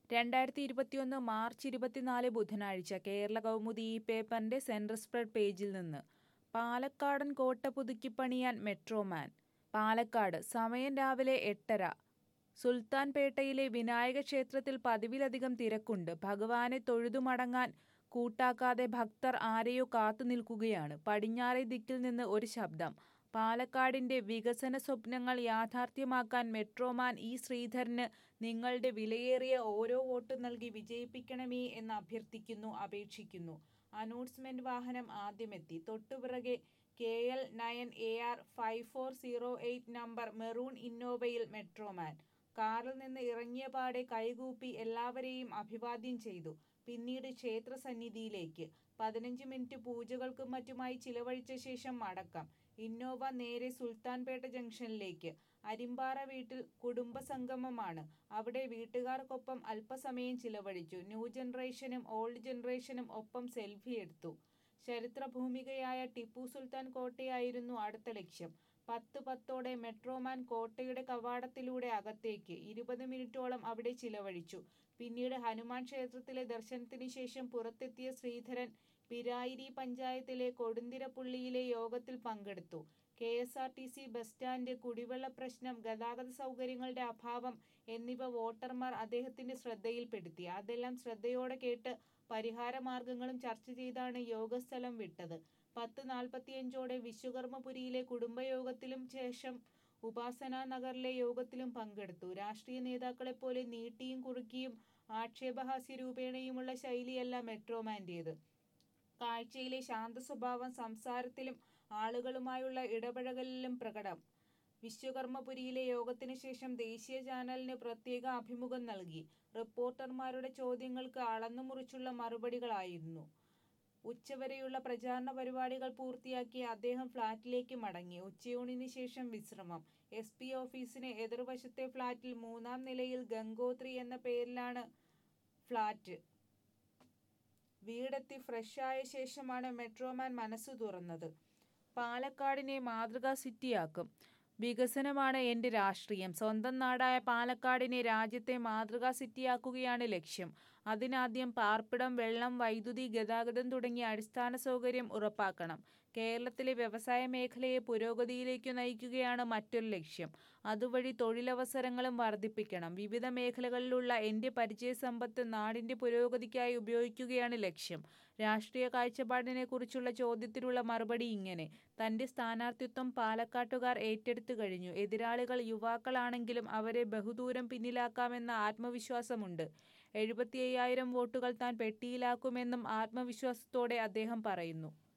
രണ്ടായിരത്തി ഇരുപത്തിയൊന്ന് മാർച്ച് ഇരുപത്തിനാല് ബുധനാഴ്ച കേരള കൗമുദി ഈ പേപ്പറിന്റെ സെൻട്രൽ സ്പ്രെഡ് പേജിൽ നിന്ന് പാലക്കാടൻ കോട്ട പുതുക്കിപ്പണിയാൻ മെട്രോമാൻ പാലക്കാട് സമയം രാവിലെ എട്ടര സുൽത്താൻപേട്ടയിലെ വിനായക ക്ഷേത്രത്തിൽ പതിവിലധികം തിരക്കുണ്ട് ഭഗവാനെ തൊഴുതുമടങ്ങാൻ കൂട്ടാക്കാതെ ഭക്തർ ആരെയോ കാത്തു നിൽക്കുകയാണ് പടിഞ്ഞാറേ ദിക്കിൽ നിന്ന് ഒരു ശബ്ദം പാലക്കാടിന്റെ വികസന സ്വപ്നങ്ങൾ യാഥാർത്ഥ്യമാക്കാൻ മെട്രോമാൻ ഇ ശ്രീധരന് നിങ്ങളുടെ വിലയേറിയ ഓരോ വോട്ടും നൽകി വിജയിപ്പിക്കണമേ എന്ന് അഭ്യർത്ഥിക്കുന്നു അപേക്ഷിക്കുന്നു അനൗൺസ്മെന്റ് വാഹനം ആദ്യമെത്തി തൊട്ടുപിറകെ K L nine A R five four zero eight number maroon ഇന്നോവയിൽ മെട്രോമാൻ കാറിൽ നിന്ന് ഇറങ്ങിയ പാടെ കൈകൂപ്പി എല്ലാവരെയും അഭിവാദ്യം ചെയ്തു പിന്നീട് ക്ഷേത്ര സന്നിധിയിലേക്ക് പതിനഞ്ച് മിനിറ്റ് പൂജകൾക്കും മറ്റുമായി ചിലവഴിച്ച ശേഷം മടക്കം ഇന്നോവ നേരെ സുൽത്താൻപേട്ട ജംഗ്ഷനിലേക്ക് അരിമ്പാറ വീട്ടിൽ കുടുംബസംഗമമാണ് അവിടെ വീട്ടുകാർക്കൊപ്പം അല്പസമയം ചിലവഴിച്ചു ന്യൂ ജനറേഷനും ഓൾഡ് ജനറേഷനും ഒപ്പം സെൽഫി എടുത്തു ചരിത്രഭൂമികയായ ടിപ്പു സുൽത്താൻ കോട്ടയായിരുന്നു അടുത്ത ലക്ഷ്യം പത്ത് പത്തോടെ മെട്രോമാൻ കോട്ടയുടെ കവാടത്തിലൂടെ അകത്തേക്ക് ഇരുപത് മിനിറ്റോളം അവിടെ ചിലവഴിച്ചു പിന്നീട് ഹനുമാൻ ക്ഷേത്രത്തിലെ ദർശനത്തിന് ശേഷം പുറത്തെത്തിയ ശ്രീധരൻ പിരായിരി പഞ്ചായത്തിലെ കൊടുന്തിരപ്പുള്ളിയിലെ യോഗത്തിൽ പങ്കെടുത്തു K S R T C bus stand കുടിവെള്ള പ്രശ്നം ഗതാഗത സൗകര്യങ്ങളുടെ അഭാവം എന്നിവ വോട്ടർമാർ അദ്ദേഹത്തിന്റെ ശ്രദ്ധയിൽപ്പെടുത്തി അതെല്ലാം ശ്രദ്ധയോടെ കേട്ട് പരിഹാരമാർഗങ്ങളും ചർച്ച ചെയ്താണ് യോഗസ്ഥലം വിട്ടത് പത്ത് നാൽപ്പത്തിയഞ്ചോടെ വിശ്വകർമ്മപുരിയിലെ കുടുംബയോഗത്തിലും ശേഷം ഉപാസന നഗറിലെ യോഗത്തിലും പങ്കെടുത്തു രാഷ്ട്രീയ നേതാക്കളെപ്പോലെ നീട്ടിയും കുറുക്കിയും ആക്ഷേപഹാസ്യ രൂപേണയുമുള്ള ശൈലിയല്ല മെട്രോമാന്റേത് കാഴ്ചയിലെ ശാന്ത സ്വഭാവം സംസാരത്തിലും ആളുകളുമായുള്ള ഇടപഴകലിലും പ്രകടം വിശ്വകർമ്മപുരിയിലെ യോഗത്തിന് ശേഷം ദേശീയ ചാനലിന് പ്രത്യേക അഭിമുഖം നൽകി റിപ്പോർട്ടർമാരുടെ ചോദ്യങ്ങൾക്ക് അളന്നുമുറിച്ചുള്ള മറുപടികളായിരുന്നു ഉച്ചവരെയുള്ള പ്രചാരണ പരിപാടികൾ പൂർത്തിയാക്കി അദ്ദേഹം ഫ്ളാറ്റിലേക്ക് മടങ്ങി ഉച്ചയൂണിന് ശേഷം വിശ്രമം എസ് പി ഓഫീസിന് എതിർവശത്തെ ഫ്ളാറ്റിൽ മൂന്നാം നിലയിൽ ഗംഗോത്രി എന്ന പേരിലാണ് ഫ്ളാറ്റ് വീടെത്തി ഫ്രഷായ ശേഷമാണ് മെട്രോമാൻ മനസ്സു തുറന്നത് പാലക്കാടിനെ മാതൃകാ സിറ്റിയാക്കും വികസനമാണ് എൻ്റെ രാഷ്ട്രീയം സ്വന്തം നാടായ പാലക്കാടിനെ രാജ്യത്തെ മാതൃകാ സിറ്റിയാക്കുകയാണ് ലക്ഷ്യം അതിനാദ്യം പാർപ്പിടം വെള്ളം വൈദ്യുതി ഗതാഗതം തുടങ്ങിയ അടിസ്ഥാന സൗകര്യം ഉറപ്പാക്കണം കേരളത്തിലെ വ്യവസായ മേഖലയെ പുരോഗതിയിലേക്ക് നയിക്കുകയാണ് മറ്റൊരു ലക്ഷ്യം അതുവഴി തൊഴിലവസരങ്ങളും വർദ്ധിപ്പിക്കണം വിവിധ മേഖലകളിലുള്ള എൻ്റെ പരിചയസമ്പത്ത് നാടിൻ്റെ പുരോഗതിക്കായി ഉപയോഗിക്കുകയാണ് ലക്ഷ്യം രാഷ്ട്രീയ കാഴ്ചപ്പാടിനെ കുറിച്ചുള്ള ചോദ്യത്തിനുള്ള മറുപടി ഇങ്ങനെ തൻ്റെ സ്ഥാനാർത്ഥിത്വം പാലക്കാട്ടുകാർ ഏറ്റെടുത്തു കഴിഞ്ഞു എതിരാളികൾ യുവാക്കളാണെങ്കിലും അവരെ ബഹുദൂരം പിന്നിലാക്കാമെന്ന ആത്മവിശ്വാസമുണ്ട് എഴുപത്തി അയ്യായിരം വോട്ടുകൾ താൻ പെട്ടിയിലാക്കുമെന്നും ആത്മവിശ്വാസത്തോടെ അദ്ദേഹം പറയുന്നു